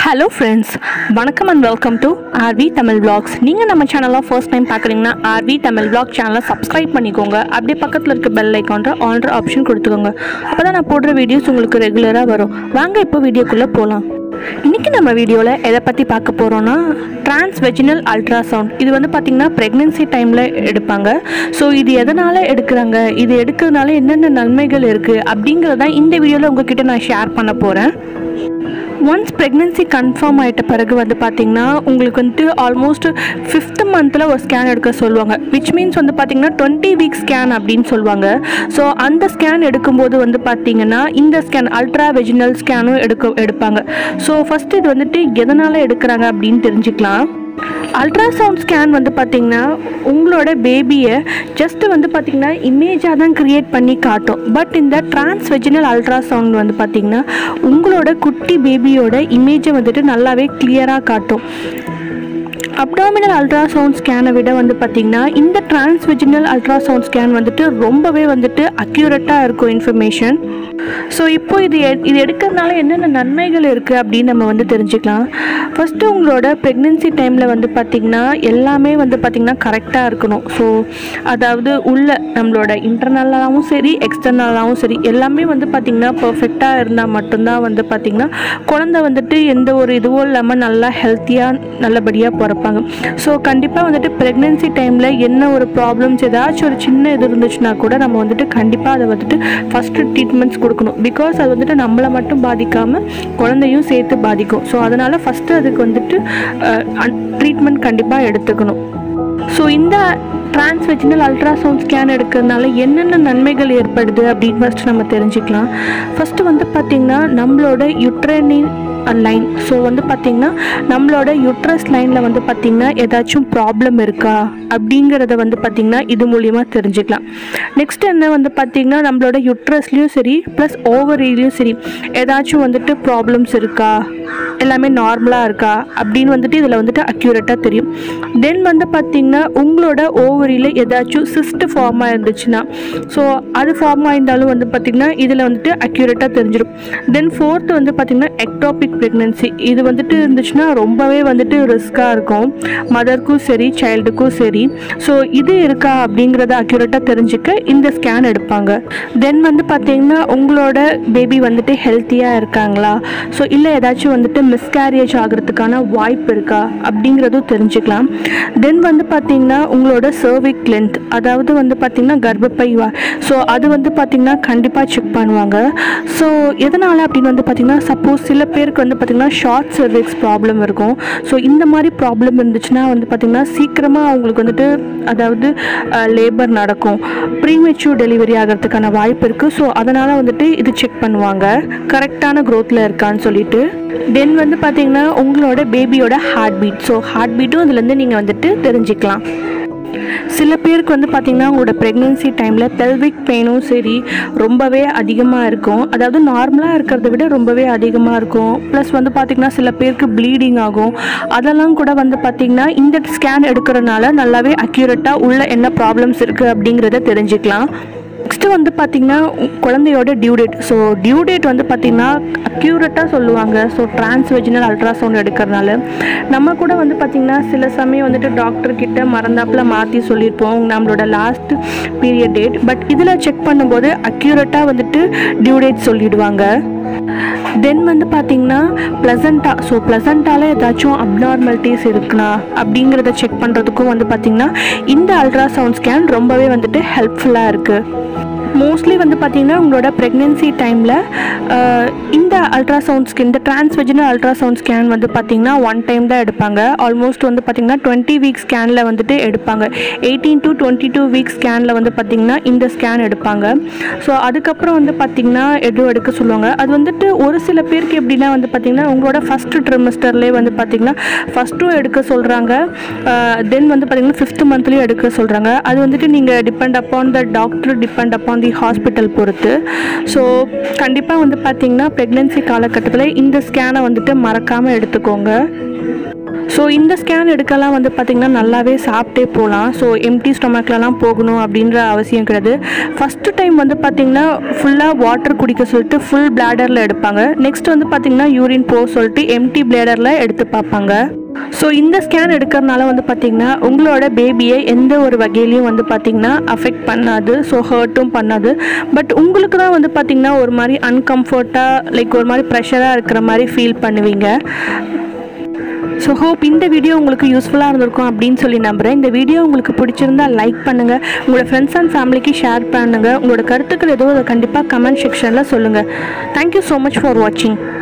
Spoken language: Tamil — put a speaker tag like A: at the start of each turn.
A: ஹலோ ஃப்ரெண்ட்ஸ் வணக்கம் and welcome to RV Tamil vlogs நீங்கள் நம்ம சேனலை ஃபர்ஸ்ட் டைம் பார்க்குறீங்கன்னா ஆர்வி தமிழ் vlog சேனலை சப்ஸ்கிரைப் பண்ணிக்கோங்க அப்படியே பக்கத்தில் இருக்க பெல் ஐக்கான்ற ஆல்ரெடி ஆப்ஷன் கொடுத்துக்கோங்க அப்போ தான் நான் போடுற வீடியோஸ் உங்களுக்கு ரெகுலராக வரும் வாங்க இப்போ வீடியோக்குள்ளே போகலாம் இன்றைக்கி நம்ம வீடியோவில் எதை பற்றி பார்க்க போகிறோன்னா டிரான்ஸ் வெஜினல் அல்ட்ராசவுண்ட் இது வந்து பார்த்திங்கன்னா ப்ரெக்னென்சி டைமில் எடுப்பாங்க ஸோ இது எதனால் எடுக்கிறாங்க இது எடுக்கிறதுனால என்னென்ன நன்மைகள் இருக்குது அப்படிங்கிறத இந்த வீடியோவில் உங்ககிட்ட நான் ஷேர் பண்ண போகிறேன் ஒன்ஸ் ப்ரெக்னென்சி கன்ஃபார்ம் ஆகிட்ட பிறகு வந்து பார்த்தீங்கன்னா உங்களுக்கு வந்துட்டு ஆல்மோஸ்ட் ஃபிஃப்த் மந்தில் ஒரு ஸ்கேன் எடுக்க சொல்லுவாங்க விச் மீன்ஸ் வந்து பார்த்தீங்கன்னா டுவெண்ட்டி வீக் ஸ்கேன் அப்படின்னு சொல்லுவாங்க ஸோ அந்த ஸ்கேன் எடுக்கும்போது வந்து பார்த்தீங்கன்னா இந்த ஸ்கேன் அல்ட்ரா வெஜினல் ஸ்கேனும் எடுக்க எடுப்பாங்க ஸோ ஃபஸ்ட்டு இது வந்துட்டு எதனால் எடுக்கிறாங்க அப்படின்னு தெரிஞ்சுக்கலாம் அல்ட்ராசவுண்ட் ஸ்கேன் வந்து பார்த்திங்கன்னா உங்களோட பேபியை ஜஸ்ட்டு வந்து பார்த்திங்கன்னா இமேஜாக தான் க்ரியேட் பண்ணி காட்டும் பட் இந்த டிரான்ஸ்வெஜினல் அல்ட்ராசவுண்ட் வந்து பார்த்திங்கன்னா உங்களோட குட்டி பேபியோட இமேஜை வந்துட்டு நல்லாவே கிளியராக காட்டும் அப்டாமினல் அல்ட்ராசவுண்ட் ஸ்கேனை விட வந்து பார்த்திங்கன்னா இந்த டிரான்ஸ்வெஜினல் அல்ட்ராசவுண்ட் ஸ்கேன் வந்துட்டு ரொம்பவே வந்துட்டு அக்யூரேட்டாக இருக்கும் இன்ஃபர்மேஷன் ஸோ இப்போ இது எ- இது எடுக்கிறதுனால என்னென்ன நன்மைகள் இருக்குது அப்படின்னு நம்ம வந்து தெரிஞ்சுக்கலாம் ஃபஸ்ட்டு உங்களோட ப்ரெக்னென்சி டைமில் வந்து பார்த்திங்கன்னா எல்லாமே வந்து பார்த்திங்கன்னா கரெக்டாக இருக்கணும் ஸோ அதாவது உள்ள நம்மளோட இன்டர்னலாகவும் சரி எக்ஸ்டர்னலாகவும் சரி எல்லாமே வந்து பார்த்திங்கன்னா பர்ஃபெக்டாக இருந்தால் மட்டும்தான் வந்து பார்த்திங்கன்னா குழந்தை வந்துட்டு எந்த ஒரு இதுவும் இல்லாமல் நல்லா ஹெல்த்தியாக நல்லபடியாக பிறப்பாங்க ஸோ கண்டிப்பாக வந்துட்டு ப்ரெக்னென்சி டைமில் என்ன ஒரு ப்ராப்ளம்ஸ் ஏதாச்சும் ஒரு சின்ன இது இருந்துச்சுன்னா கூட நம்ம வந்துட்டு கண்டிப்பாக அதை வந்துட்டு ஃபஸ்ட்டு ட்ரீட்மெண்ட்ஸ் கொடுக்கணும் பிகாஸ் அது வந்துட்டு நம்மளை மட்டும் பாதிக்காமல் குழந்தையும் சேர்த்து பாதிக்கும் ஸோ அதனால் ஃபஸ்ட்டு அதுக்கு வந்துட்டு ட்ரீட்மெண்ட் கண்டிப்பாக எடுத்துக்கணும் ஸோ இந்த டிரான்ஸ்வெஜினல் அல்ட்ராசவுண்ட் ஸ்கேன் எடுக்கிறதுனால என்னென்ன நன்மைகள் ஏற்படுது அப்படின்னு ஃபஸ்ட்டு நம்ம தெரிஞ்சுக்கலாம் ஃபஸ்ட்டு வந்து பார்த்திங்கன்னா நம்மளோட யுட்ரனின் லைன் ஸோ வந்து பார்த்திங்கன்னா நம்மளோட யுட்ரஸ் லைனில் வந்து பார்த்திங்கன்னா ஏதாச்சும் ப்ராப்ளம் இருக்கா அப்படிங்கிறத வந்து பார்த்திங்கன்னா இது மூலியமாக தெரிஞ்சுக்கலாம் நெக்ஸ்ட் என்ன வந்து பார்த்திங்கன்னா நம்மளோட யுட்ரஸ்லேயும் சரி ப்ளஸ் ஓவரிலையும் சரி ஏதாச்சும் வந்துட்டு ப்ராப்ளம்ஸ் இருக்கா எல்லாமே நார்மலாக இருக்கா அப்படின்னு வந்துட்டு இதில் வந்துட்டு அக்யூரேட்டாக தெரியும் தென் வந்து பார்த்திங்கன்னா உங்களோட ஓவரியில் ஏதாச்சும் சிஸ்ட் ஃபார்ம் ஆயிருந்துச்சுன்னா ஸோ அது ஃபார்ம் ஆயிருந்தாலும் வந்து பார்த்திங்கன்னா இதில் வந்துட்டு அக்யூரேட்டாக தெரிஞ்சிடும் தென் ஃபோர்த் வந்து பார்த்திங்கன்னா எக்டாபிக் ப்ரெக்னென்சி இது வந்துட்டு இருந்துச்சுன்னா ரொம்பவே வந்துட்டு ரிஸ்க்காக இருக்கும் மதருக்கும் சரி சைல்டுக்கும் சரி ஸோ இது இருக்கா அப்படிங்கிறத அக்யூரேட்டாக தெரிஞ்சுக்க இந்த ஸ்கேன் எடுப்பாங்க தென் வந்து பார்த்திங்கன்னா உங்களோட பேபி வந்துட்டு ஹெல்த்தியாக இருக்காங்களா ஸோ இல்லை ஏதாச்சும் வந்துட்டு மிஸ்கேரியேஜ் ஆகிறதுக்கான வாய்ப்பு இருக்கா அப்படிங்கிறதும் தெரிஞ்சுக்கலாம் தென் வந்து பார்த்திங்கன்னா உங்களோட சர்விக் லென்த் அதாவது வந்து பார்த்திங்கன்னா கர்ப்பப்பை ஸோ அது வந்து பார்த்திங்கன்னா கண்டிப்பாக செக் பண்ணுவாங்க ஸோ எதனால் அப்படின்னு வந்து பார்த்திங்கன்னா சப்போஸ் சில பேருக்கு வந்து பார்த்திங்கன்னா ஷார்ட் சர்விக்ஸ் ப்ராப்ளம் இருக்கும் ஸோ இந்த மாதிரி ப்ராப்ளம் இருந்துச்சுன்னா வந்து பார்த்திங்கன்னா சீக்கிரமாக அவங்களுக்கு வந்துட்டு அதாவது லேபர் நடக்கும் ப்ரீமெச்சூர் டெலிவரி ஆகிறதுக்கான வாய்ப்பு இருக்குது ஸோ அதனால் வந்துட்டு இது செக் பண்ணுவாங்க கரெக்டான க்ரோத்தில் இருக்கான்னு சொல்லிட்டு தென் வந்து பார்த்திங்கன்னா உங்களோட பேபியோட ஹார்ட் பீட் ஸோ ஹார்ட் பீட்டும் இதுலேருந்து நீங்கள் வந்துட்டு தெரிஞ்சுக்கலாம் சில பேருக்கு வந்து பார்த்திங்கன்னா உங்களோட ப்ரெக்னென்சி டைமில் பெல்விக் பெயினும் சரி ரொம்பவே அதிகமாக இருக்கும் அதாவது நார்மலாக இருக்கிறத விட ரொம்பவே அதிகமாக இருக்கும் ப்ளஸ் வந்து பார்த்திங்கன்னா சில பேருக்கு ப்ளீடிங் ஆகும் அதெல்லாம் கூட வந்து பார்த்திங்கன்னா இந்த ஸ்கேன் எடுக்கிறனால நல்லாவே அக்யூரேட்டாக உள்ள என்ன ப்ராப்ளம்ஸ் இருக்குது அப்படிங்கிறத தெரிஞ்சுக்கலாம் நெக்ஸ்ட்டு வந்து பார்த்திங்கன்னா உ- குழந்தையோட due date so due date வந்து பார்த்திங்கன்னா அக்யூரேட்டாக சொல்லுவாங்க ஸோ டிரான்ஸ்வெஜினல் அல்ட்ராசவுண்ட் எடுக்கிறனால நம்ம கூட வந்து பார்த்திங்கன்னா சில சமயம் வந்துட்டு டாக்டர் கிட்ட மறந்தாப்புல மாற்றி சொல்லியிருப்போம் நம்மளோட லாஸ்ட் பீரியட் டேட் பட் இதில் செக் பண்ணும்போது அக்யூரேட்டாக வந்துட்டு டியூ டேட் சொல்லிடுவாங்க தென் வந்து பார்த்தீங்கன்னா ப்ளசண்ட்டா ஸோ ப்ளசண்ட்டால ஏதாச்சும் அப்நார்மாலிட்டிஸ் இருக்குனா அப்படிங்கிறத செக் பண்ணுறதுக்கும் வந்து பார்த்தீங்கன்னா இந்த அல்ட்ராசவுண்ட் ஸ்கேன் ரொம்பவே வந்துட்டு ஹெல்ப்ஃபுல்லாக இருக்குது மோஸ்ட்லி வந்து பார்த்தீங்கன்னா உங்களோட ப்ரெக்னென்சி டைமில் இந்த அல்ட்ராசவுண்ட் ஸ்கேன் இந்த டிரான்ஸ்வெஜினல் அல்ட்ராசவுண்ட் ஸ்கேன் வந்து பார்த்தீங்கன்னா ஒன் டைம் தான் எடுப்பாங்க ஆல்மோஸ்ட் வந்து பார்த்தீங்கன்னா டுவெண்ட்டி வீக் ஸ்கேனில் வந்துட்டு எடுப்பாங்க eighteen to twenty two week ஸ்கேனில் வந்து பார்த்தீங்கன்னா இந்த ஸ்கேன் எடுப்பாங்க ஸோ அதுக்கப்புறம் வந்து பார்த்தீங்கன்னா எதுவும் எடுக்க சொல்லுவாங்க அது வந்துட்டு ஒரு சில பேருக்கு எப்படின்னா வந்து பார்த்தீங்கன்னா உங்களோட ஃபஸ்ட்டு ட்ரிமஸ்டர்லேயே வந்து பார்த்தீங்கன்னா ஃபஸ்ட்டும் எடுக்க சொல்கிறாங்க தென் வந்து பார்த்தீங்கன்னா ஃபிஃப்த் மந்த்லேயும் எடுக்க சொல்கிறாங்க அது வந்துட்டு நீங்கள் depend upon the doctor depend upon the hospital பொறுத்து ஸோ கண்டிப்பாக வந்து பார்த்தீங்கன்னா ப்ரெக்னென்சி காலகட்டத்தில் இந்த ஸ்கேனை வந்துட்டு மறக்காமல் எடுத்துக்கோங்க ஸோ இந்த ஸ்கேன் எடுக்கலாம் வந்து பார்த்திங்கன்னா நல்லாவே சாப்பிட்டே போகலாம் ஸோ எம்டி ஸ்டொமக்லலாம் போகணும் அப்படின்ற அவசியம் கிடையாது ஃபஸ்ட்டு டைம் வந்து பார்த்திங்கன்னா ஃபுல்லாக வாட்டர் குடிக்க சொல்லிட்டு ஃபுல் பிளாடரில் எடுப்பாங்க நெக்ஸ்ட் வந்து பார்த்திங்கன்னா யூரின் போக சொல்லிட்டு எம்டி பிளேடரில் எடுத்து பார்ப்பாங்க ஸோ இந்த ஸ்கேன் எடுக்கிறதுனால வந்து பார்த்திங்கன்னா உங்களோட பேபியை எந்த ஒரு வகையிலையும் வந்து பார்த்திங்கன்னா அஃபெக்ட் பண்ணாது ஸோ ஹர்ட்டும் பண்ணாது பட் உங்களுக்கு தான் வந்து பார்த்திங்கன்னா ஒரு மாதிரி அன்கம்ஃபர்ட்டாக லைக் ஒரு மாதிரி ப்ரெஷராக இருக்கிற மாதிரி ஃபீல் பண்ணுவீங்க ஸோ ஹோப் இந்த வீடியோ உங்களுக்கு யூஸ்ஃபுல்லாக இருந்திருக்கும் அப்படின்னு சொல்லி நம்புகிறேன் இந்த வீடியோ உங்களுக்கு பிடிச்சிருந்தா லைக் பண்ணுங்கள் உங்களோட ஃப்ரெண்ட்ஸ் அண்ட் ஃபேமிலிக்கு ஷேர் பண்ணுங்கள் உங்களோட கருத்துக்கள் எதுவும் அதை கண்டிப்பாக கமெண்ட் செக்ஷனில் சொல்லுங்கள் தேங்க்யூ ஸோ மச் ஃபார் வாட்சிங்